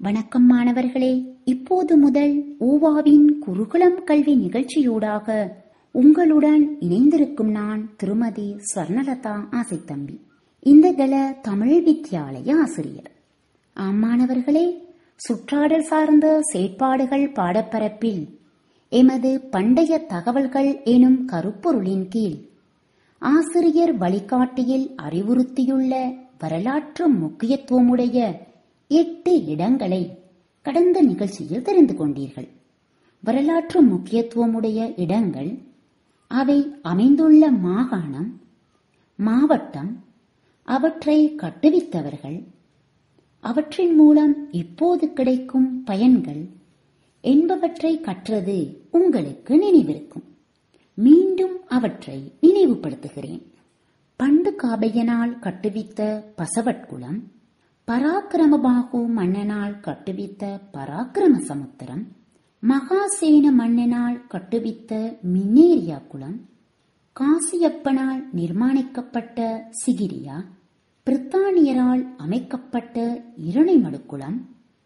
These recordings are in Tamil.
வணக்கம் மாணவர்களே இப்போது முதல் ஊவாவின் குருகுலம் கல்வி நிகழ்ச்சியூடாக உங்களுடன் இணைந்திருக்கும் நான் திருமதி ஸ்வர்ணலதா ஆசைத்தம்பி இந்த கல தமிழ் வித்யாலய ஆசிரியர் ஆம் மாணவர்களே சுற்றாடல் சார்ந்த செயற்பாடுகள் பாடப்பரப்பில் எமது பண்டைய தகவல்கள் எனும் கருப்பொருளின் கீழ் ஆசிரியர் வழிகாட்டியில் அறிவுறுத்தியுள்ள வரலாற்று முக்கியத்துவமுடைய எட்டு இடங்களை கடந்த நிகழ்ச்சியில் தெரிந்து கொண்டீர்கள் வரலாற்று முக்கியத்துவமுடைய இடங்கள் அவை அமைந்துள்ள மாகாணம் மாவட்டம் அவற்றை கட்டுவித்தவர்கள் அவற்றின் மூலம் இப்போது கிடைக்கும் பயன்கள் என்பவற்றை கற்றது உங்களுக்கு நினைவிருக்கும் மீண்டும் அவற்றை நினைவுபடுத்துகிறேன் பண்டு காபையனால் கட்டுவித்த பசவட்குளம் பராக்கிரமபாகு மன்னனால் கட்டுவித்த பராக்கிரம சமுத்திரம் மகாசேன மன்னனால் கட்டுவித்த மின்னேரியா குளம் காசியப்பனால் நிர்மாணிக்கப்பட்ட சிகிரியா பிரித்தானியரால் அமைக்கப்பட்ட இரணைமடுக்குளம்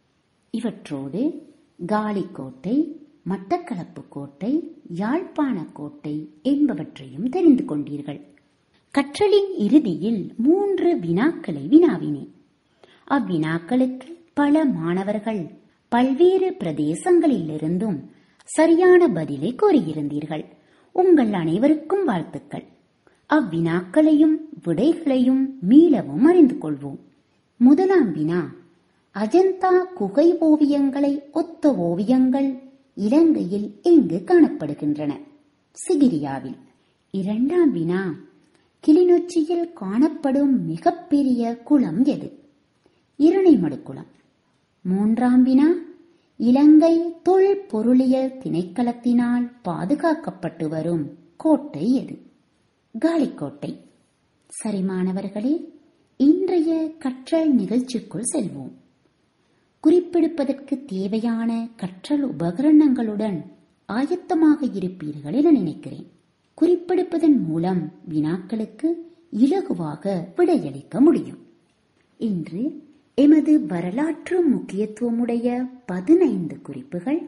இவற்றோடு காலிக்கோட்டை மட்டக்களப்பு கோட்டை யாழ்ப்பாண கோட்டை என்பவற்றையும் தெரிந்து கொண்டீர்கள் கற்றலின் இறுதியில் மூன்று வினாக்களை வினாவினேன் அவ்வினாக்களுக்கு பல மாணவர்கள் பல்வேறு பிரதேசங்களிலிருந்தும் சரியான பதிலை கூறியிருந்தீர்கள் உங்கள் அனைவருக்கும் வாழ்த்துக்கள் அவ்வினாக்களையும் விடைகளையும் மீளவும் அறிந்து கொள்வோம் முதலாம் வினா அஜந்தா குகை ஓவியங்களை ஒத்த ஓவியங்கள் இலங்கையில் எங்கு காணப்படுகின்றன சிகிரியாவில் இரண்டாம் வினா கிளிநொச்சியில் காணப்படும் மிகப்பெரிய குளம் எது இரணைமடு குளம் மூன்றாம் வினா இலங்கை தொல் பொருளியல் திணைக்களத்தினால் பாதுகாக்கப்பட்டு வரும் கோட்டை எது காலிக்கோட்டை சரி மாணவர்களே இன்றைய கற்றல் நிகழ்ச்சிக்குள் செல்வோம் குறிப்பெடுப்பதற்கு தேவையான கற்றல் உபகரணங்களுடன் ஆயத்தமாக இருப்பீர்கள் என நினைக்கிறேன் குறிப்பெடுப்பதன் மூலம் வினாக்களுக்கு இலகுவாக விடையளிக்க முடியும் இன்று எமது வரலாற்று முக்கியத்துவமுடைய பதினைந்து குறிப்புகள்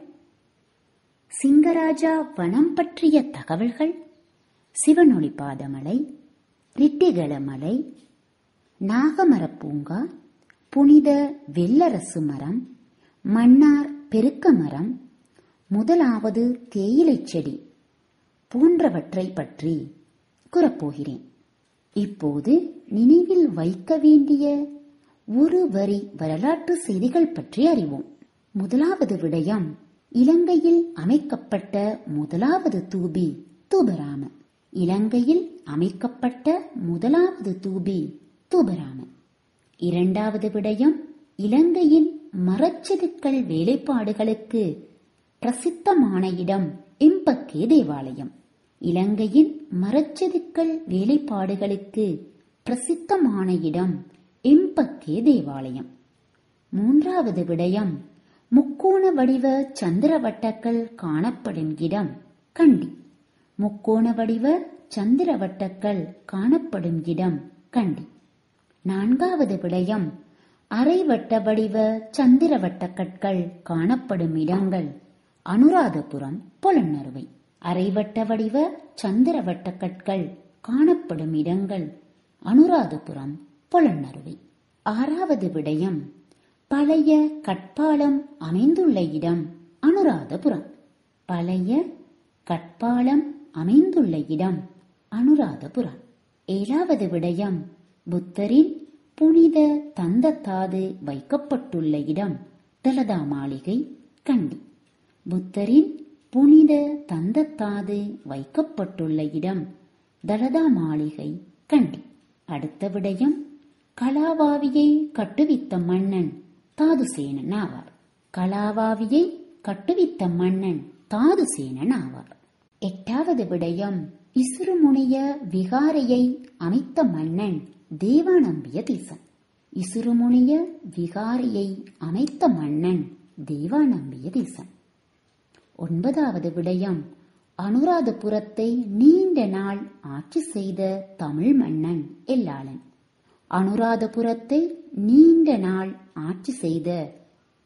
சிங்கராஜா வனம் பற்றிய தகவல்கள் சிவனொளி பாதமலை ரிட்டிகளமலை நாகமரப் பூங்கா புனித வெள்ளரசு மரம் மன்னார் பெருக்க மரம் முதலாவது தேயிலை செடி போன்றவற்றை பற்றி கூறப்போகிறேன் இப்போது நினைவில் வைக்க வேண்டிய ஒரு வரி வரலாற்று செய்திகள் பற்றி அறிவோம் முதலாவது விடயம் இலங்கையில் அமைக்கப்பட்ட முதலாவது தூபி தூபராம இலங்கையில் அமைக்கப்பட்ட முதலாவது தூபி தூபராம இரண்டாவது விடயம் இலங்கையின் மரச்செதுக்கல் வேலைப்பாடுகளுக்கு பிரசித்தமான இடம் எம்பக்கே தேவாலயம் இலங்கையின் மரச்செதுக்கல் வேலைப்பாடுகளுக்கு பிரசித்தமான இடம் எம்பக்கே தேவாலயம் மூன்றாவது விடயம் முக்கோண வடிவ சந்திரவட்டங்கள் காணப்படும் இடம் கண்டி முக்கோண வடிவ சந்திரவட்டங்கள் காணப்படும் இடம் கண்டி நான்காவது விடயம் அரைவட்ட வடிவ சந்திரவட்ட கற்கள் காணப்படும் இடங்கள் அனுராதபுரம் பொலன்னறுவை அரைவட்ட வடிவ சந்திரவட்ட கற்கள் காணப்படும் இடங்கள் அனுராதபுரம் பொலன்னறுவை ஆறாவது விடயம் பழைய கட்பாலம் அமைந்துள்ள இடம் அனுராதபுரம் பழைய கட்பாலம் அமைந்துள்ள இடம் அனுராதபுரம் ஏழாவது விடயம் புத்தரின் புனித தந்தத்தாது வைக்கப்பட்டுள்ள இடம் தலதா மாளிகை கண்டி புத்தரின் புனித தந்தத்தாது வைக்கப்பட்டுள்ள இடம் தலதா மாளிகை கண்டி அடுத்த விடயம் கலாவாவியை கட்டுவித்த மன்னன் தாதுசேனன் ஆவார் கலாவாவியை கட்டுவித்த மன்னன் தாதுசேனன் ஆவார் எட்டாவது விடயம் இசுருமுனைய விகாரையை அமைத்த மன்னன் தேவானம்பிய தேசன் இசுருமுனைய விகாரையை அமைத்த மன்னன் தேவானம்பிய தேசன் ஒன்பதாவது விடயம் அனுராதபுரத்தை நீண்ட நாள் ஆட்சி செய்த தமிழ் மன்னன் எல்லாளன் அனுராதபுரத்தை நீண்ட நாள் ஆட்சி செய்த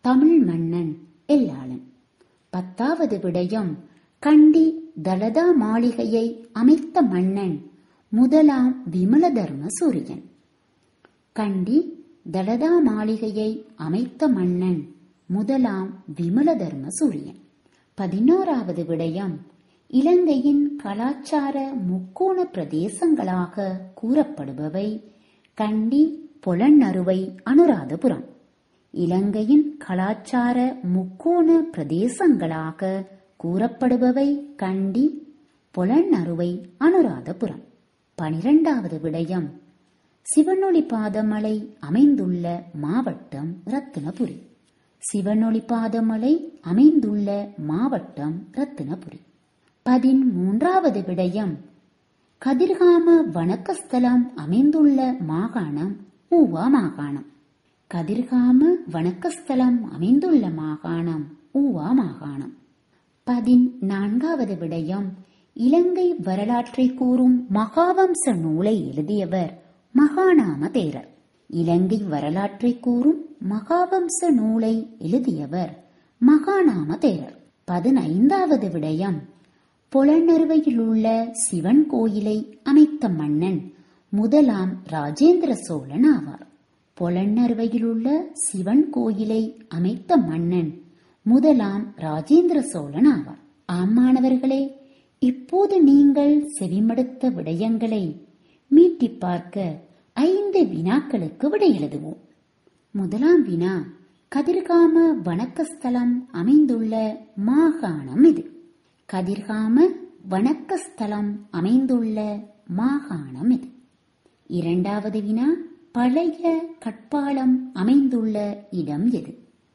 தமிழ் மன்னன் எல்லாளன் பத்தாவது விடயம் கண்டி தலதா மாளிகையை அமைத்த மன்னன் முதலாம் விமலதர்ம சூரியன் கண்டி தலதா மாளிகையை அமைத்த மன்னன் முதலாம் விமலதர்ம சூரியன் பதினோராவது விடயம் இலங்கையின் கலாச்சார முக்கோண பிரதேசங்களாக கூறப்படுபவை கண்டி பொலன்னறுவை அனுராதபுரம் இலங்கையின் கலாச்சார முக்கோண பிரதேசங்களாக கூறப்படுபவை கண்டி பொலன்னறுவை அனுராதபுரம் பனிரெண்டாவது விடயம் சிவனொளி பாதமலை அமைந்துள்ள மாவட்டம் ரத்தினபுரி சிவனொளி பாதமலை அமைந்துள்ள மாவட்டம் ரத்தினபுரி பதிமூன்றாவது விடயம் கதிர்காம வணக்கஸ்தலம் அமைந்துள்ள மாகாணம் ஊவா மாகாணம் கதிர்காம வணக்கஸ்தலம் அமைந்துள்ள மாகாணம் ஊவா மாகாணம் பதினான்காவது விடயம் இலங்கை வரலாற்றை கூறும் மகாவம்ச நூலை எழுதியவர் மகாநாம தேரர் இலங்கை வரலாற்றை கூறும் மகாவம்ச நூலை எழுதியவர் மகாநாம தேரர் பதினைந்தாவது விடயம் புலனறுவையில் உள்ள சிவன் கோயிலை அமைத்த மன்னன் முதலாம் ராஜேந்திர சோழன் ஆவார் பொலன்னறுவையில் உள்ள சிவன் கோயிலை அமைத்த மன்னன் முதலாம் ராஜேந்திர சோழன் ஆவார் ஆமானவர்களே இப்போது நீங்கள் செவிமடுத்த விடயங்களை மீட்டி பார்க்க ஐந்து வினாக்களுக்கு விடை எழுதுவோம் முதலாம் வினா கதிர்காம வணக்கஸ்தலம் அமைந்துள்ள மாகாணம் இது கதிர்காம வணக்கஸ்தலம் அமைந்துள்ள மாகாணம் இது இரண்டாவது வினா பழைய கட்பாலம் அமைந்துள்ள இடம் எது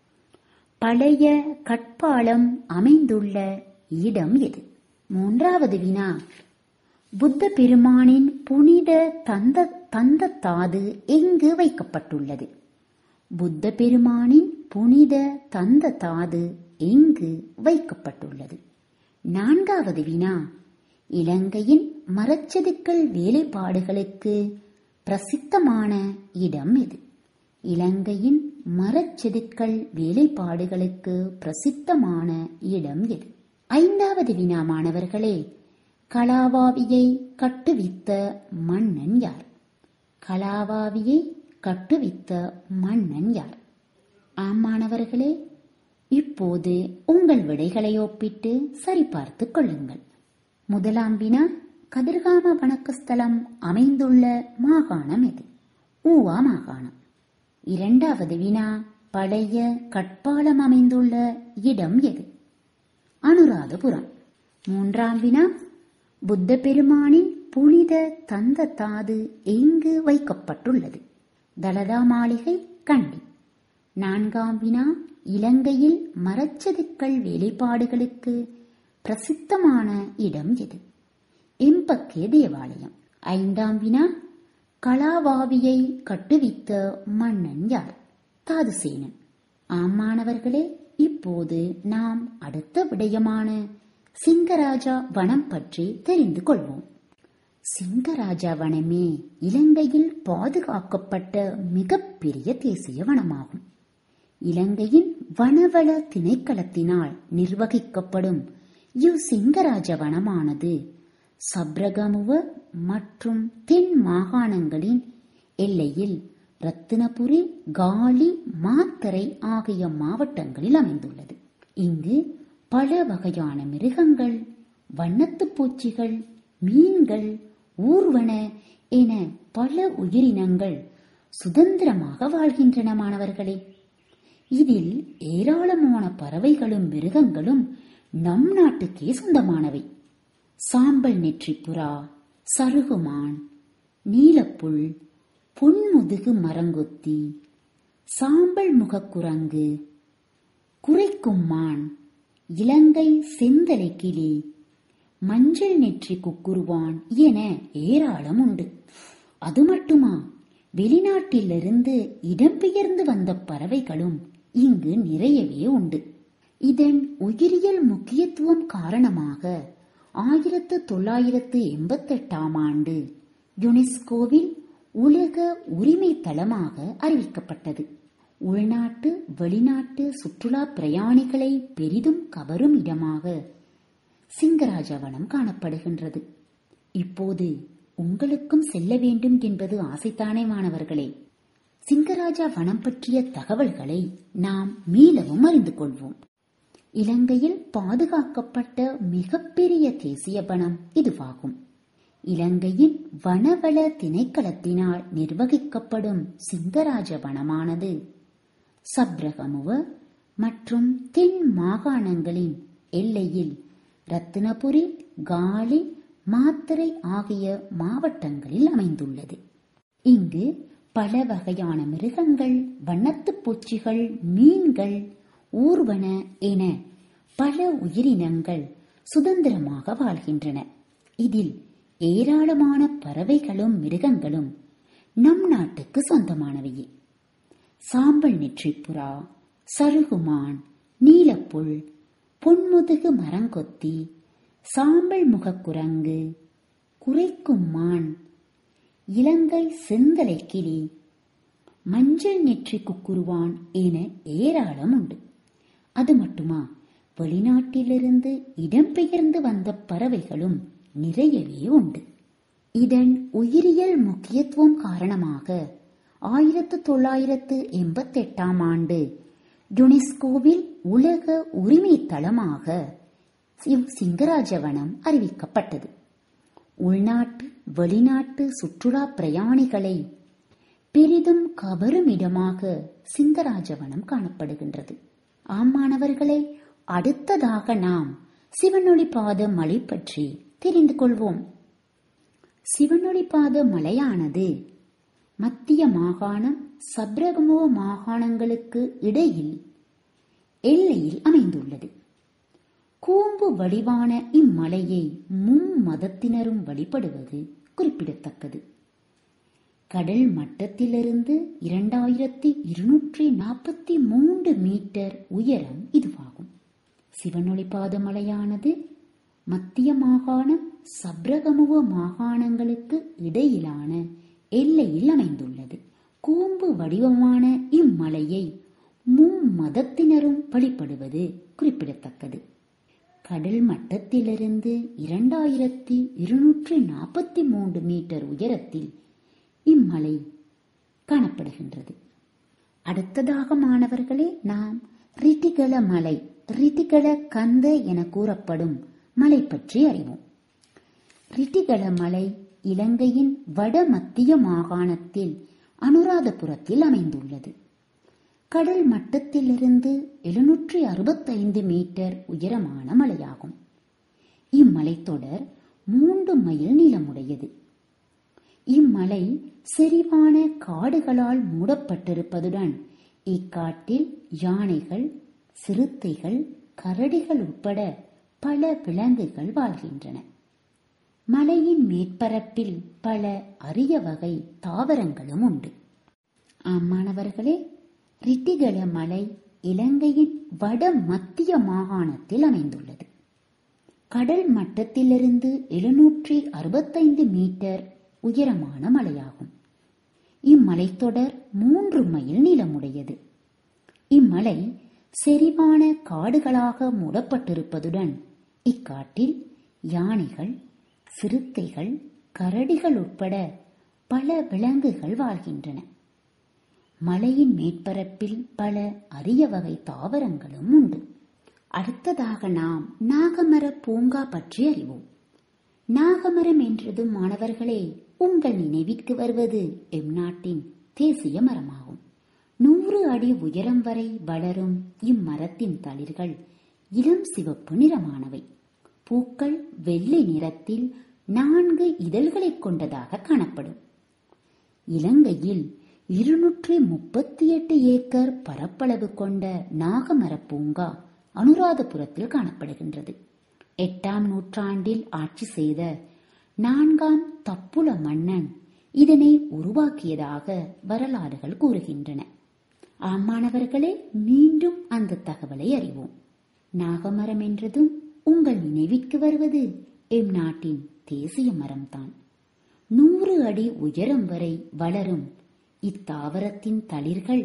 பழைய கட்பாலம் அமைந்துள்ள இடம் எது மூன்றாவது வினா புத்த பெருமானின் புனித தந்த தந்த தாது எங்கு வைக்கப்பட்டுள்ளது புத்த பெருமானின் புனித தந்த தாது எங்கு வைக்கப்பட்டுள்ளது நான்காவது வினா இலங்கையின் மரச்செதுக்கல் வேலைப்பாடுகளுக்கு பிரசித்தமான இடம் எது இலங்கையின் மரச்செதுக்கல் வேலைப்பாடுகளுக்கு பிரசித்தமான இடம் எது ஐந்தாவது வினா மாணவர்களே கலாவாவியை கட்டுவித்த மன்னன் யார் கலாவாவியை கட்டுவித்த மன்னன் யார் ஆமாணவர்களே இப்போது உங்கள் விடைகளை ஒப்பிட்டு சரிபார்த்து கொள்ளுங்கள் முதலாம் வினா கதிர்காம வணக்கஸ்தலம் அமைந்துள்ள மாகாணம் எது ஊவா மாகாணம் இரண்டாவது வினா பழைய கட்பாலம் அமைந்துள்ள இடம் எது அனுராதபுரம் மூன்றாம் வினா புத்த பெருமானின் புனித தந்த தாது எங்கு வைக்கப்பட்டுள்ளது தலதா மாளிகை கண்டி நான்காம் வினா இலங்கையில் மரச்செதுக்கல் வேலைப்பாடுகளுக்கு பிரசித்தமான இடம் எது எம்பக்கே தேவாலயம் ஐந்தாம் வினா கலாவாவியை கட்டுவித்த மன்னன் யார் தாதுசேனன் ஆமானவர்களே இப்போது நாம் அடுத்த விடயமான சிங்கராஜா வனம் பற்றி தெரிந்து கொள்வோம் சிங்கராஜா வனமே இலங்கையில் பாதுகாக்கப்பட்ட மிகப்பெரிய தேசிய வனமாகும் இலங்கையின் வனவள திணைக்களத்தினால் நிர்வகிக்கப்படும் இவ் சிங்கராஜ வனமானது சப்ரகமுவ மற்றும் தென் மாகாணங்களின் எல்லையில் ரத்தினபுரி காலி மாத்தரை ஆகிய மாவட்டங்களில் அமைந்துள்ளது இங்கு பல வகையான மிருகங்கள் வண்ணத்துப் பூச்சிகள் மீன்கள் ஊர்வன என பல உயிரினங்கள் சுதந்திரமாக வாழ்கின்றன மாணவர்களே இதில் ஏராளமான பறவைகளும் மிருகங்களும் நம் நாட்டுக்கே சொந்தமானவை சாம்பல் நெற்றிப்புறா சருகுமான் நீலப்புல் பொன்முதுகு மரங்கொத்தி சாம்பல் முகக்குரங்கு குறைக்கும் மான் இலங்கை செந்தலை கிளி மஞ்சள் நெற்றி குக்குருவான் என ஏராளம் உண்டு அது மட்டுமா வெளிநாட்டிலிருந்து இடம்பெயர்ந்து வந்த பறவைகளும் இங்கு நிறையவே உண்டு இதன் உயிரியல் முக்கியத்துவம் காரணமாக ஆயிரத்து தொள்ளாயிரத்து எண்பத்தெட்டாம் ஆண்டு யுனெஸ்கோவில் உலக உரிமை தளமாக அறிவிக்கப்பட்டது உள்நாட்டு வெளிநாட்டு சுற்றுலா பிரயாணிகளை பெரிதும் கவரும் இடமாக சிங்கராஜவனம் காணப்படுகின்றது இப்போது உங்களுக்கும் செல்ல வேண்டும் என்பது ஆசைத்தானே மாணவர்களே சிங்கராஜா வனம் பற்றிய தகவல்களை நாம் மீளவும் அறிந்து கொள்வோம் இலங்கையில் பாதுகாக்கப்பட்ட மிகப்பெரிய தேசிய வனம் இதுவாகும் இலங்கையின் வனவள திணைக்களத்தினால் நிர்வகிக்கப்படும் சிங்கராஜ வனமானது சப்ரகமுவ மற்றும் தென் மாகாணங்களின் எல்லையில் ரத்தினபுரி காலி மாத்தரை ஆகிய மாவட்டங்களில் அமைந்துள்ளது இங்கு பல வகையான மிருகங்கள் வண்ணத்துப் பூச்சிகள் மீன்கள் ஊர்வன என பல உயிரினங்கள் சுதந்திரமாக வாழ்கின்றன இதில் ஏராளமான பறவைகளும் மிருகங்களும் நம் நாட்டுக்கு சொந்தமானவையே சாம்பல் நெற்றிப்புறா சருகுமான் நீலப்புல் பொன்முதுகு மரங்கொத்தி சாம்பல் முகக்குரங்கு குறைக்கும் மான் இலங்கை செந்தலை கிளி மஞ்சள் நெற்றி குக்குருவான் என ஏராளம் உண்டு அது மட்டுமா வெளிநாட்டிலிருந்து இடம்பெயர்ந்து வந்த பறவைகளும் நிறையவே உண்டு இதன் உயிரியல் முக்கியத்துவம் காரணமாக ஆயிரத்து தொள்ளாயிரத்து எண்பத்தி எட்டாம் ஆண்டு யுனெஸ்கோவில் உலக உரிமை தளமாக இவ் சிங்கராஜவனம் அறிவிக்கப்பட்டது உள்நாட்டு வெளிநாட்டு சுற்றுலா பிரயாணிகளை பெரிதும் கவரும் இடமாக சிங்கராஜவனம் காணப்படுகின்றது ஆமாணவர்களே அடுத்ததாக நாம் சிவனொளிபாத மலை பற்றி தெரிந்து கொள்வோம் சிவனொளிபாத மலையானது மத்திய மாகாணம் சப்ரகமோ மாகாணங்களுக்கு இடையில் எல்லையில் அமைந்துள்ளது கூம்பு வடிவான இம்மலையை மும்மதத்தினரும் வழிபடுவது குறிப்பிடத்தக்கது கடல் மட்டத்திலிருந்து இரண்டாயிரத்தி இருநூற்றி நாற்பத்தி மூன்று மீட்டர் உயரம் இதுவாகும் சிவனொளிபாத மலையானது மத்திய மாகாணம் சப்ரகமுவ மாகாணங்களுக்கு இடையிலான எல்லையில் அமைந்துள்ளது கூம்பு வடிவமான இம்மலையை மும்மதத்தினரும் வழிபடுவது குறிப்பிடத்தக்கது கடல் மட்டத்திலிருந்து இரண்டாயிரத்தி இருநூற்றி நாற்பத்தி மூன்று மீட்டர் உயரத்தில் இம்மலை காணப்படுகின்றது அடுத்ததாக மாணவர்களே நாம் ரிட்டிகல மலை ரிட்டிகல கந்த என கூறப்படும் மலை பற்றி அறிவோம் ரிட்டிகல மலை இலங்கையின் வட மத்திய மாகாணத்தில் அனுராதபுரத்தில் அமைந்துள்ளது கடல் மட்டத்திலிருந்து எழுநூற்றி அறுபத்தைந்து மீட்டர் உயரமான மலையாகும் இம்மலைத்தொடர் மூன்று மைல் நீளமுடையது இம்மலை செறிவான காடுகளால் மூடப்பட்டிருப்பதுடன் இக்காட்டில் யானைகள் சிறுத்தைகள் கரடிகள் உட்பட பல விலங்குகள் வாழ்கின்றன மலையின் மேற்பரப்பில் பல அரிய வகை தாவரங்களும் உண்டு ஆமாணவர்களே ரிட்டிகல மலை இலங்கையின் வட மத்திய மாகாணத்தில் அமைந்துள்ளது கடல் மட்டத்திலிருந்து எழுநூற்றி அறுபத்தைந்து மீட்டர் உயரமான மலையாகும் இம்மலைத்தொடர் மூன்று மைல் நீளமுடையது இம்மலை செறிவான காடுகளாக மூடப்பட்டிருப்பதுடன் இக்காட்டில் யானைகள் சிறுத்தைகள் கரடிகள் உட்பட பல விலங்குகள் வாழ்கின்றன மலையின் மேற்பரப்பில் பல அரிய வகை தாவரங்களும் உண்டு அடுத்ததாக நாம் நாகமர பூங்கா பற்றி அறிவோம் நாகமரம் என்றதும் மாணவர்களே உங்கள் நினைவிற்கு வருவது எம் நாட்டின் தேசிய மரமாகும் நூறு அடி உயரம் வரை வளரும் இம்மரத்தின் தளிர்கள் இளம் சிவப்பு நிறமானவை பூக்கள் வெள்ளை நிறத்தில் நான்கு இதழ்களைக் கொண்டதாக காணப்படும் இலங்கையில் இருநூற்றி முப்பத்தி எட்டு ஏக்கர் பரப்பளவு கொண்ட நாகமர பூங்கா அனுராதபுரத்தில் காணப்படுகின்றது எட்டாம் நூற்றாண்டில் ஆட்சி செய்த நான்காம் தப்புல மன்னன் இதனை உருவாக்கியதாக வரலாறுகள் கூறுகின்றன ஆமாணவர்களே மீண்டும் அந்த தகவலை அறிவோம் நாகமரம் என்றதும் உங்கள் நினைவிற்கு வருவது எம் நாட்டின் தேசிய மரம்தான் நூறு அடி உயரம் வரை வளரும் இத்தாவரத்தின் தளிர்கள்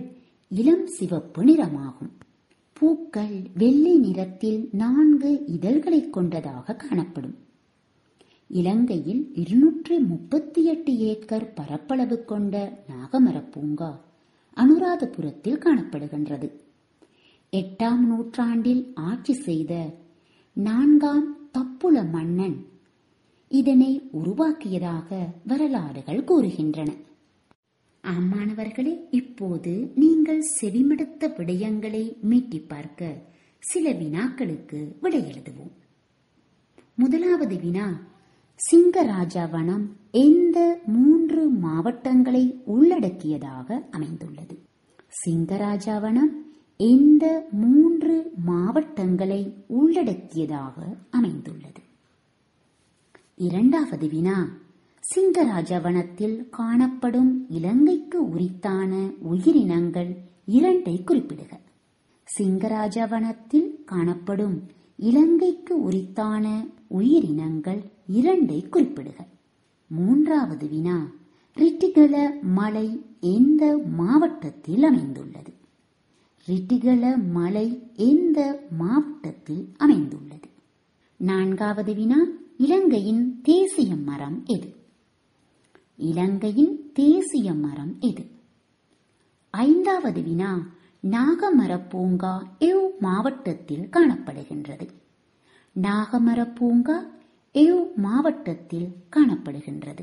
இளம் சிவப்பு நிறமாகும் பூக்கள் வெள்ளை நிறத்தில் நான்கு இதழ்களைக் கொண்டதாக காணப்படும் இலங்கையில் இருநூற்றி முப்பத்தி எட்டு ஏக்கர் பரப்பளவு கொண்ட நாகமரப் பூங்கா அனுராதபுரத்தில் காணப்படுகின்றது எட்டாம் நூற்றாண்டில் ஆட்சி செய்த நான்காம் தப்புல மன்னன் இதனை உருவாக்கியதாக வரலாறுகள் கூறுகின்றன ஆமானவர்களே இப்போது நீங்கள் செவிமடுத்த விடயங்களை மீட்டி பார்க்க சில வினாக்களுக்கு விடை எழுதுவோம் முதலாவது வினா சிங்கராஜாவனம் எந்த மூன்று மாவட்டங்களை உள்ளடக்கியதாக அமைந்துள்ளது சிங்கராஜாவனம் எந்த மூன்று மாவட்டங்களை உள்ளடக்கியதாக அமைந்துள்ளது இரண்டாவது வினா சிங்கராஜவனத்தில் காணப்படும் இலங்கைக்கு உரித்தான உயிரினங்கள் இரண்டை குறிப்பிடுக சிங்கராஜவனத்தில் காணப்படும் இலங்கைக்கு உரித்தான உயிரினங்கள் இரண்டை குறிப்பிடுக மூன்றாவது வினா ரிட்டிகள மலை எந்த மாவட்டத்தில் அமைந்துள்ளது ரிட்டிகள மலை எந்த மாவட்டத்தில் அமைந்துள்ளது நான்காவது வினா இலங்கையின் தேசிய மரம் எது இலங்கையின் தேசிய மரம் எது ஐந்தாவது வினா நாகமர பூங்கா எவ் மாவட்டத்தில் காணப்படுகின்றது நாகமர பூங்கா எவ் மாவட்டத்தில் காணப்படுகின்றது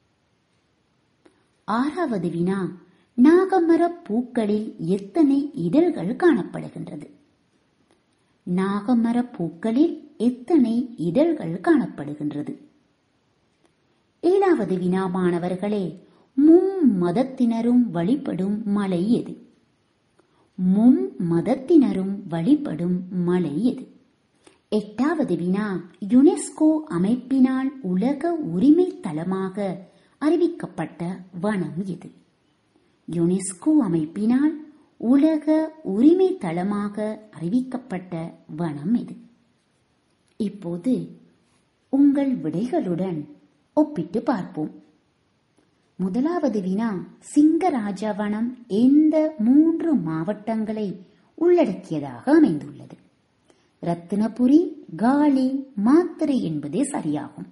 ஆறாவது வினா நாகமர பூக்களில் எத்தனை இதழ்கள் காணப்படுகின்றது நாகமர பூக்களில் எத்தனை இதழ்கள் காணப்படுகின்றது ஏழாவது வினா மாணவர்களே மும் மதத்தினரும் வழிபடும் மலை எது மும் மதத்தினரும் வழிபடும் மலை எது எட்டாவது வினா யுனெஸ்கோ அமைப்பினால் உலக உரிமை தளமாக அறிவிக்கப்பட்ட வனம் எது யுனெஸ்கோ அமைப்பினால் உலக உரிமை தளமாக அறிவிக்கப்பட்ட வனம் எது இப்போது உங்கள் விடைகளுடன் ஒப்பிட்டு பார்ப்போம் முதலாவது வினா சிங்கராஜவனம் எந்த மூன்று மாவட்டங்களை உள்ளடக்கியதாக அமைந்துள்ளது ரத்தினபுரி காலி மாத்திரை என்பதே சரியாகும்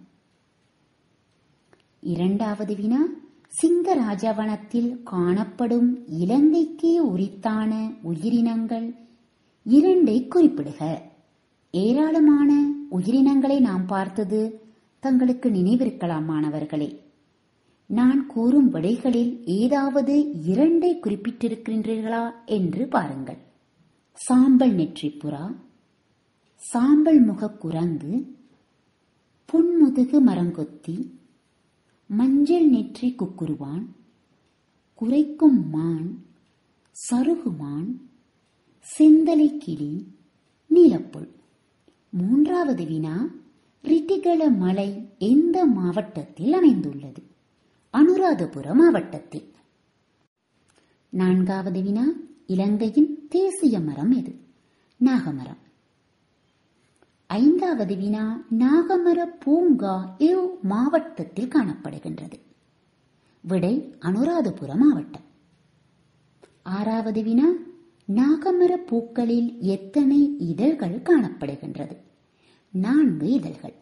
இரண்டாவது வினா சிங்கராஜவனத்தில் காணப்படும் இலங்கைக்கே உரித்தான உயிரினங்கள் இரண்டை குறிப்பிடுக ஏராளமான உயிரினங்களை நாம் பார்த்தது தங்களுக்கு நினைவிருக்கலாம் மாணவர்களே நான் கூறும் விடைகளில் ஏதாவது இரண்டை குறிப்பிட்டிருக்கின்றீர்களா என்று பாருங்கள் சாம்பல் நெற்றிப்புறா சாம்பல் முக குரங்கு புன்முதுகு மரங்கொத்தி மஞ்சள் நெற்றி குக்குருவான் குறைக்கும் மான் சருகுமான் செந்தலை கிளி நீலப்புல் மூன்றாவது வினா ரிட்டிகள மலை எந்த மாவட்டத்தில் அமைந்துள்ளது அனுராதபுர மாவட்டத்தில் நான்காவது வினா இலங்கையின் தேசிய மரம் எது நாகமரம் ஐந்தாவது வினா நாகமர பூங்கா எவ் மாவட்டத்தில் காணப்படுகின்றது விடை அனுராதபுர மாவட்டம் ஆறாவது வினா நாகமர பூக்களில் எத்தனை இதழ்கள் காணப்படுகின்றது நான்கு இதழ்கள்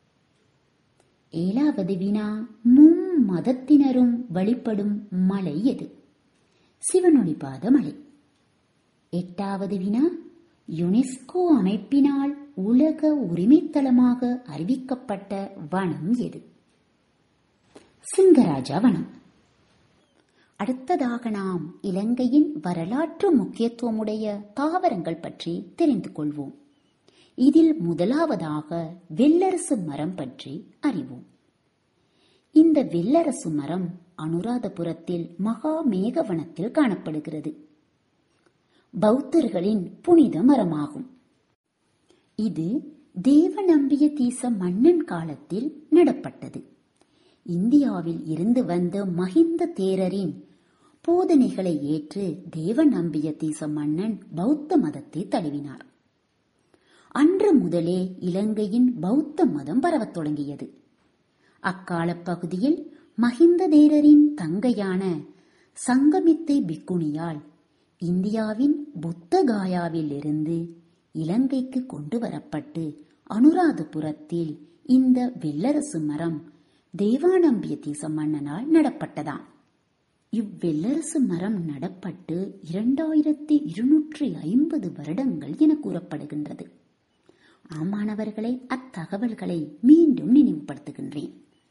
ஏழாவது வினா மும் மதத்தினரும் வழிபடும் மலை எது சிவனொளிபாத மலை எட்டாவது வினா யுனெஸ்கோ அமைப்பினால் உலக உரிமைத்தளமாக அறிவிக்கப்பட்ட வனம் எது சிங்கராஜா வனம் அடுத்ததாக நாம் இலங்கையின் வரலாற்று முக்கியத்துவமுடைய தாவரங்கள் பற்றி தெரிந்து கொள்வோம் இதில் முதலாவதாக வெள்ளரசு மரம் பற்றி அறிவோம் இந்த வெள்ளரசு மரம் அனுராதபுரத்தில் மகா மேகவனத்தில் காணப்படுகிறது பௌத்தர்களின் புனித மரமாகும் இது தேவ நம்பிய தீச மன்னன் காலத்தில் நடப்பட்டது இந்தியாவில் இருந்து வந்த மஹிந்த தேரரின் போதனைகளை ஏற்று தேவ நம்பிய தீச மன்னன் பௌத்த மதத்தை தழுவினார் அன்று முதலே இலங்கையின் பௌத்த மதம் பரவத் தொடங்கியது அக்கால பகுதியில் மஹிந்த தேரரின் தங்கையான சங்கமித்தை பிக்குணியால் இந்தியாவின் புத்தகாயாவில் இருந்து இலங்கைக்கு கொண்டு வரப்பட்டு அனுராதபுரத்தில் இந்த வெள்ளரசு மரம் தேவானம்பிய தீச மன்னனால் நடப்பட்டதாம் இவ்வெள்ளரசு மரம் நடப்பட்டு இரண்டாயிரத்தி இருநூற்றி ஐம்பது வருடங்கள் என கூறப்படுகின்றது ஆமானவர்களை அத்தகவல்களை மீண்டும் நினைவுபடுத்துகின்றேன்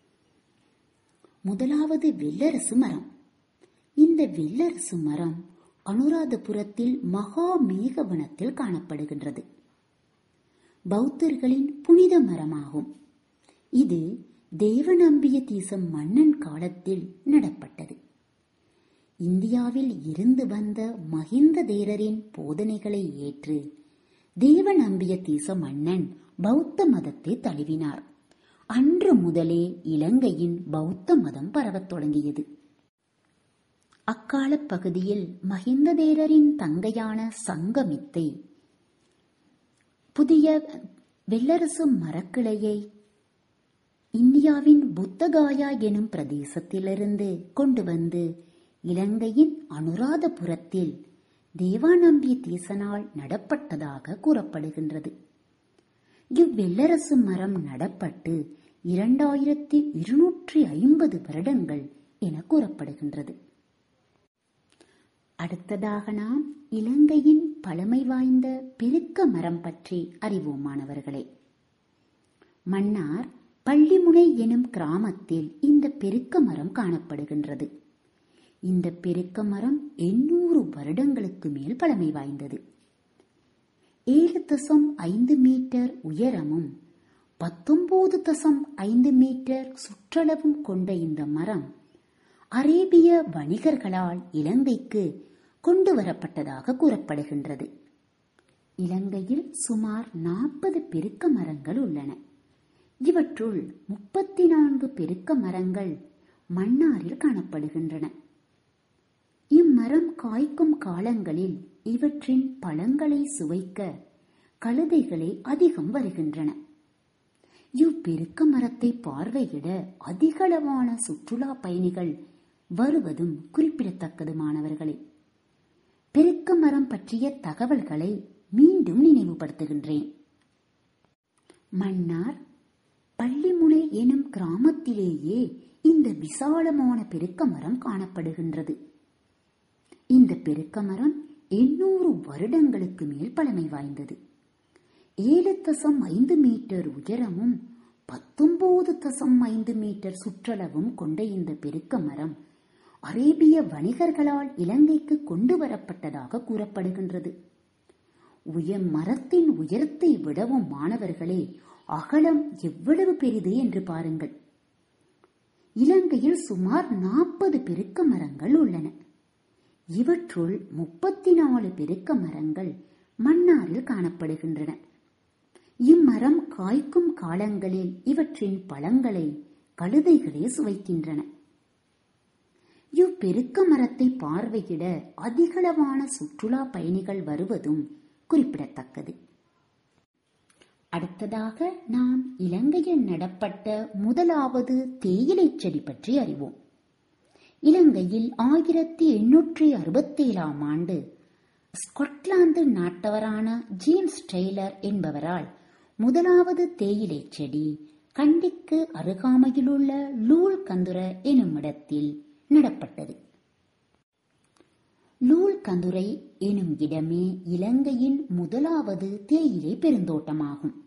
முதலாவது வெள்ளரசு மரம் இந்த வெள்ளரசு மரம் அனுராதபுரத்தில் மகா மேகவனத்தில் காணப்படுகின்றது பௌத்தர்களின் புனித மரமாகும் இது தேவநம்பிய தீசம் மன்னன் காலத்தில் நடப்பட்டது இந்தியாவில் இருந்து வந்த மகிந்த தேரரின் போதனைகளை ஏற்று தேவநம்பிய தீச மன்னன் பௌத்த மதத்தை தழுவினார் அன்று முதலே இலங்கையின் பௌத்த மதம் பரவத் தொடங்கியது அக்கால பகுதியில் மகிந்த தேரரின் தங்கையான சங்கமித்தை புதிய வெள்ளரசு மரக்கிளையை இந்தியாவின் புத்தகாயா எனும் பிரதேசத்திலிருந்து கொண்டு வந்து இலங்கையின் அனுராதபுரத்தில் தேவானம்பிய தீசனால் நடப்பட்டதாக கூறப்படுகின்றது இவ்வெள்ளரசு மரம் நடப்பட்டு இரண்டாயிரத்தி இருநூற்றி ஐம்பது வருடங்கள் என கூறப்படுகின்றது அடுத்ததாக நாம் இலங்கையின் பழமை வாய்ந்த பெருக்க மரம் பற்றி அறிவோமானவர்களே மன்னார் பள்ளிமுனை எனும் கிராமத்தில் இந்த பெருக்க மரம் காணப்படுகின்றது இந்த பெருக்க மரம் எண்ணூறு வருடங்களுக்கு மேல் பழமை வாய்ந்தது ஏழு தசம் ஐந்து மீட்டர் உயரமும் பத்தொன்பது தசம் ஐந்து மீட்டர் சுற்றளவும் கொண்ட இந்த மரம் அரேபிய வணிகர்களால் இலங்கைக்கு கொண்டு வரப்பட்டதாக கூறப்படுகின்றது இலங்கையில் சுமார் நாற்பது பெருக்க மரங்கள் உள்ளன இவற்றுள் முப்பத்தி நான்கு பெருக்க மரங்கள் மன்னாரில் காணப்படுகின்றன இம்மரம் காய்க்கும் காலங்களில் இவற்றின் பழங்களை சுவைக்க கழுதைகளே அதிகம் வருகின்றன இவ்வெருக்க மரத்தை பார்வையிட அதிகளவான சுற்றுலா பயணிகள் வருவதும் குறிப்பிடத்தக்கது மாணவர்களே பெருக்க மரம் பற்றிய தகவல்களை மீண்டும் நினைவுபடுத்துகின்றேன் மன்னார் பள்ளிமுனை எனும் கிராமத்திலேயே இந்த விசாலமான பெருக்க மரம் காணப்படுகின்றது இந்த பெருக்க மரம் எண்ணூறு வருடங்களுக்கு மேல் பழமை வாய்ந்தது ஏழு தசம் ஐந்து மீட்டர் உயரமும் பத்தொன்பது தசம் ஐந்து மீட்டர் சுற்றளவும் கொண்ட இந்த பெருக்க மரம் அரேபிய வணிகர்களால் இலங்கைக்கு கொண்டு வரப்பட்டதாக கூறப்படுகின்றது உயர் மரத்தின் உயரத்தை விடவும் மாணவர்களே அகலம் எவ்வளவு பெரிது என்று பாருங்கள் இலங்கையில் சுமார் நாற்பது பெருக்க மரங்கள் உள்ளன இவற்றுள் முப்பத்தி நாலு பெருக்க மரங்கள் மன்னாரில் காணப்படுகின்றன இம்மரம் காய்க்கும் காலங்களில் இவற்றின் பழங்களை கழுதைகளே சுவைக்கின்றன இவ்வெருக்க மரத்தை பார்வையிட அதிகளவான சுற்றுலா பயணிகள் வருவதும் குறிப்பிடத்தக்கது அடுத்ததாக நாம் இலங்கையில் நடப்பட்ட முதலாவது தேயிலை செடி பற்றி அறிவோம் இலங்கையில் ஆயிரத்தி எண்ணூற்றி அறுபத்தேழாம் ஆண்டு ஸ்கொட்லாந்து நாட்டவரான ஜேம்ஸ் டெய்லர் என்பவரால் முதலாவது தேயிலை செடி கண்டிக்கு அருகாமையிலுள்ள லூல் கந்துர எனும் இடத்தில் நடப்பட்டது லூல் கந்துரை எனும் இடமே இலங்கையின் முதலாவது தேயிலை பெருந்தோட்டமாகும்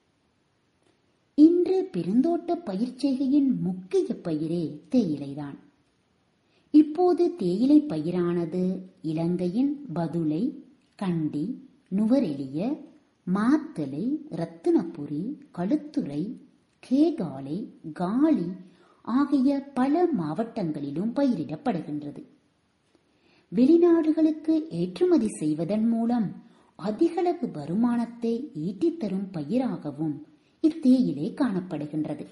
இன்று பெருந்தோட்ட பயிர்ச்செய்கையின் முக்கிய பயிரே தேயிலைதான் இப்போது தேயிலை பயிரானது இலங்கையின் பதுளை கண்டி நுவரெலிய மாத்தலை ரத்தினபுரி களுத்துறை கேகாலை காலி ஆகிய பல மாவட்டங்களிலும் பயிரிடப்படுகின்றது வெளிநாடுகளுக்கு ஏற்றுமதி செய்வதன் மூலம் அதிகளவு வருமானத்தை ஈட்டித் தரும் பயிராகவும் இத்தேயிலை காணப்படுகின்றது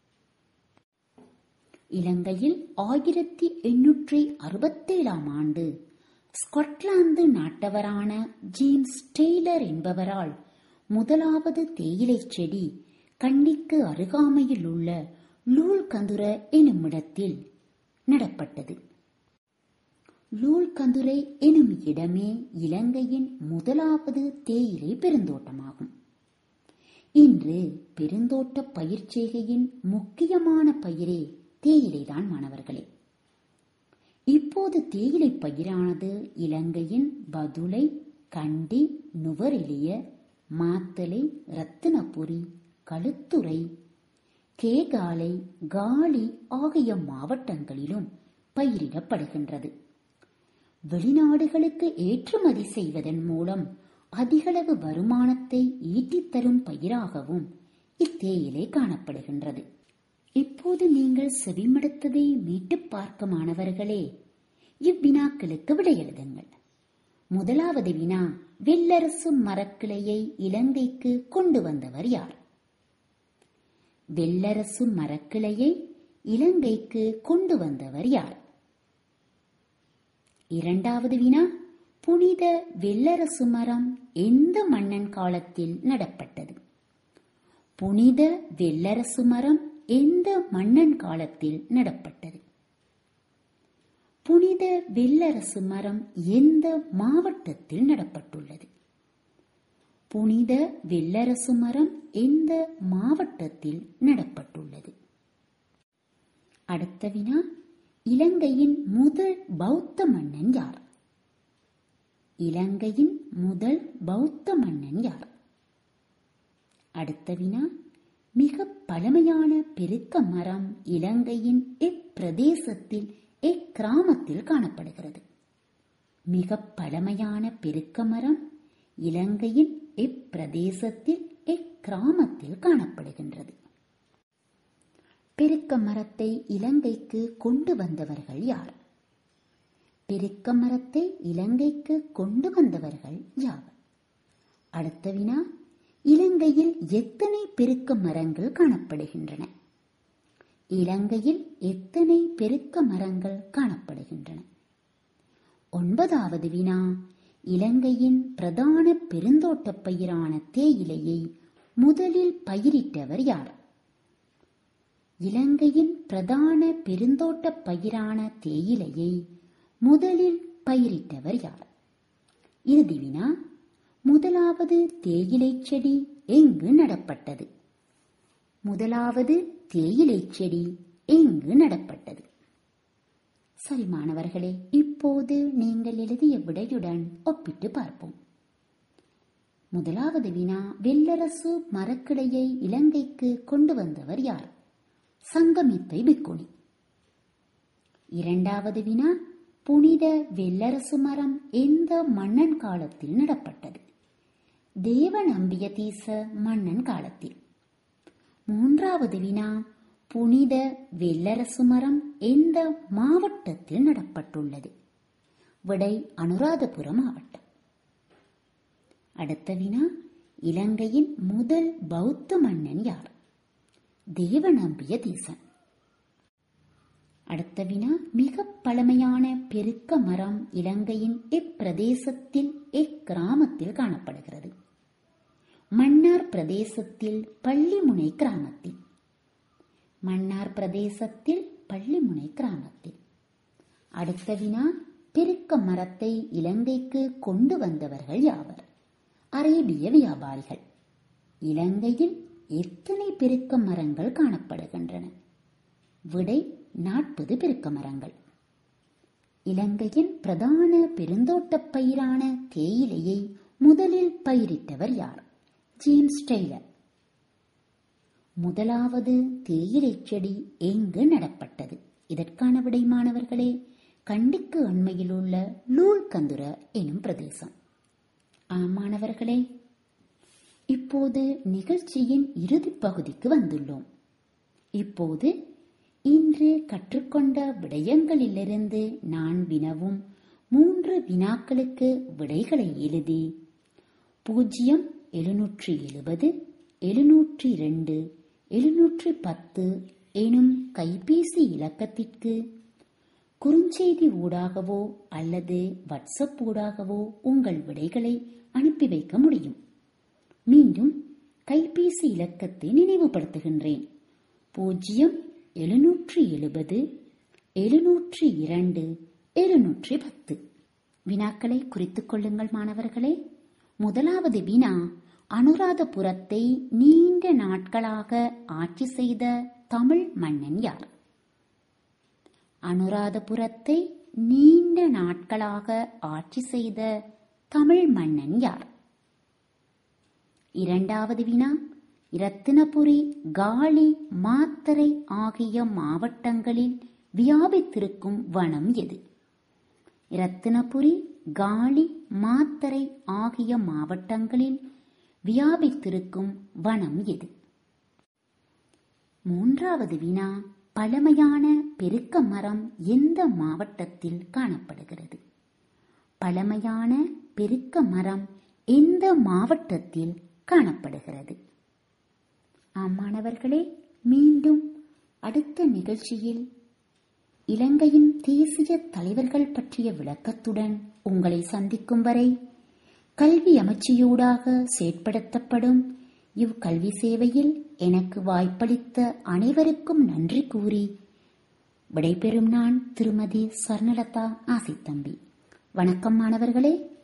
இலங்கையில் ஆயிரத்தி எண்ணூற்றி அறுபத்தேழாம் ஆண்டு ஸ்கொட்லாந்து நாட்டவரான ஜேம்ஸ் டெய்லர் என்பவரால் முதலாவது தேயிலை செடி கண்டிக்கு அருகாமையில் உள்ள லூல் கந்துர எனும் இடத்தில் நடப்பட்டது லூல்கந்துரை எனும் இடமே இலங்கையின் முதலாவது தேயிலை பெருந்தோட்டமாகும் இன்று பெருந்தோட்ட பயிர்ச்செய்கையின் முக்கியமான பயிரே தேயிலைதான் மாணவர்களே இப்போது தேயிலை பயிரானது இலங்கையின் பதுளை கண்டி நுவரெலிய மாத்தலை ரத்தினபுரி களுத்துறை கேகாலை காலி ஆகிய மாவட்டங்களிலும் பயிரிடப்படுகின்றது வெளிநாடுகளுக்கு ஏற்றுமதி செய்வதன் மூலம் அதிகளவு வருமானத்தை ஈட்டித் தரும் பயிராகவும் இத்தேயிலை காணப்படுகின்றது இப்போது நீங்கள் செவிமடுத்ததை மீட்டுப் பார்க்க மாணவர்களே இவ்வினாக்களுக்கு விடை எழுதுங்கள் முதலாவது வினா வெள்ளரசு மரக்கிளையை இலங்கைக்கு கொண்டு வந்தவர் யார் வெள்ளரசு மரக்கிளையை இலங்கைக்கு கொண்டு வந்தவர் யார் இரண்டாவது வினா புனித வெள்ளரசு மரம் எந்த மன்னன் காலத்தில் நடப்பட்டது புனித வெள்ளரசு மரம் எந்த மன்னன் காலத்தில் நடப்பட்டது புனித வெள்ளரசு மரம் எந்த மாவட்டத்தில் நடப்பட்டுள்ளது புனித வெள்ளரசு மரம் எந்த மாவட்டத்தில் நடப்பட்டுள்ளது அடுத்த வினா இலங்கையின் முதல் பௌத்த மன்னன் யார் இலங்கையின் முதல் பௌத்த மன்னன் யார் அடுத்த வினா மிக பழமையான பெருக்க மரம் இலங்கையின் இப்பிரதேசத்தில் இக்கிராமத்தில் காணப்படுகிறது மிக பழமையான பெருக்க மரம் இலங்கையின் இப்பிரதேசத்தில் இக்கிராமத்தில் காணப்படுகின்றது பெருக்க மரத்தை இலங்கைக்கு கொண்டு வந்தவர்கள் யார் பெருக்க மரத்தை இலங்கைக்கு கொண்டு வந்தவர்கள் யாவர் அடுத்த வினா இலங்கையில் எத்தனை பெருக்க மரங்கள் காணப்படுகின்றன இலங்கையில் எத்தனை பெருக்க மரங்கள் காணப்படுகின்றன ஒன்பதாவது வினா இலங்கையின் பிரதான பெருந்தோட்ட பயிரான தேயிலையை முதலில் பயிரிட்டவர் யார் இலங்கையின் பிரதான பெருந்தோட்ட பயிரான தேயிலையை முதலில் பயிரிட்டவர் யார் இறுதி வினா முதலாவது தேயிலை செடி எங்கு நடப்பட்டது முதலாவது தேயிலை செடி எங்கு நடப்பட்டது சரி மாணவர்களே இப்போது நீங்கள் எழுதிய விடையுடன் ஒப்பிட்டு பார்ப்போம் முதலாவது வினா வெள்ளரசு மரக்கிளையை இலங்கைக்கு கொண்டு வந்தவர் யார் சங்கமித்தை பிக்குனி இரண்டாவது வினா புனித வெள்ளரசு மரம் எந்த மன்னன் காலத்தில் நடப்பட்டது தேவ நம்பிய தீச மன்னன் காலத்தில் மூன்றாவது வினா புனித வெள்ளரசு மரம் எந்த மாவட்டத்தில் நடப்பட்டுள்ளது விடை அனுராதபுரம் மாவட்டம் அடுத்த வினா இலங்கையின் முதல் பௌத்த மன்னன் யார் தேவ நம்பிய தீசன் அடுத்த வினா மிக பழமையான பெருக்க மரம் இலங்கையின் இப்பிரதேசத்தில் இக்கிராமத்தில் காணப்படுகிறது மன்னார் பிரதேசத்தில் பள்ளிமுனை கிராமத்தில் மன்னார் பிரதேசத்தில் பள்ளிமுனை கிராமத்தில் அடுத்த வினா பெருக்க மரத்தை இலங்கைக்கு கொண்டு வந்தவர்கள் யாவர் அரேபிய வியாபாரிகள் இலங்கையில் எத்தனை பெருக்க மரங்கள் காணப்படுகின்றன விடை நாற்பது பெருக்க மரங்கள் இலங்கையின் பிரதான பெருந்தோட்டப் பயிரான தேயிலையை முதலில் பயிரிட்டவர் யார் ஜேம்ஸ் டெய்லர் முதலாவது தேயிலை செடி எங்கு நடப்பட்டது இதற்கான விடை மாணவர்களே கண்டிக்கு அண்மையில் உள்ள லூல் கந்துர எனும் பிரதேசம் ஆம் மாணவர்களே இப்போது நிகழ்ச்சியின் இறுதிப் பகுதிக்கு வந்துள்ளோம் இப்போது இன்று கற்றுக்கொண்ட விடயங்களிலிருந்து நான் வினவும் மூன்று வினாக்களுக்கு விடைகளை எழுதி பூஜ்ஜியம் எழுநூற்றி எழுபது எழுநூற்றி இரண்டு எழுநூற்றி பத்து எனும் கைபேசி இலக்கத்திற்கு குறுஞ்செய்தி ஊடாகவோ அல்லது வாட்ஸ்அப் ஊடாகவோ உங்கள் விடைகளை அனுப்பி வைக்க முடியும் மீண்டும் கைபேசி இலக்கத்தை நினைவுபடுத்துகின்றேன் பூஜ்ஜியம் எழுநூற்றி எழுபது எழுநூற்றி இரண்டு இருநூற்றி பத்து வினாக்களை குறித்துக் கொள்ளுங்கள் மாணவர்களே முதலாவது வினா அனுராதபுரத்தை நீண்ட நாட்களாக ஆட்சி செய்த தமிழ் மன்னன் யார் அனுராதபுரத்தை நீண்ட நாட்களாக ஆட்சி செய்த தமிழ் மன்னன் யார் இரண்டாவது வினா இரத்தினபுரி காலி மாத்தரை ஆகிய மாவட்டங்களில் வியாபித்திருக்கும் வனம் எது இரத்தினபுரி காலி மாத்தரை ஆகிய மாவட்டங்களில் வியாபித்திருக்கும் வனம் எது மூன்றாவது வினா பழமையான பெருக்க மரம் எந்த மாவட்டத்தில் காணப்படுகிறது பழமையான பெருக்க மரம் எந்த மாவட்டத்தில் காணப்படுகிறது ஆம் மாணவர்களே மீண்டும் அடுத்த நிகழ்ச்சியில் இலங்கையின் தேசிய தலைவர்கள் பற்றிய விளக்கத்துடன் உங்களை சந்திக்கும் வரை கல்வி அமைச்சியூடாக செயற்படுத்தப்படும் இவ்கல்வி சேவையில் எனக்கு வாய்ப்பளித்த அனைவருக்கும் நன்றி கூறி விடைபெறும் நான் திருமதி ஸ்வர்ணலதா ஆசித்தம்பி வணக்கம் மாணவர்களே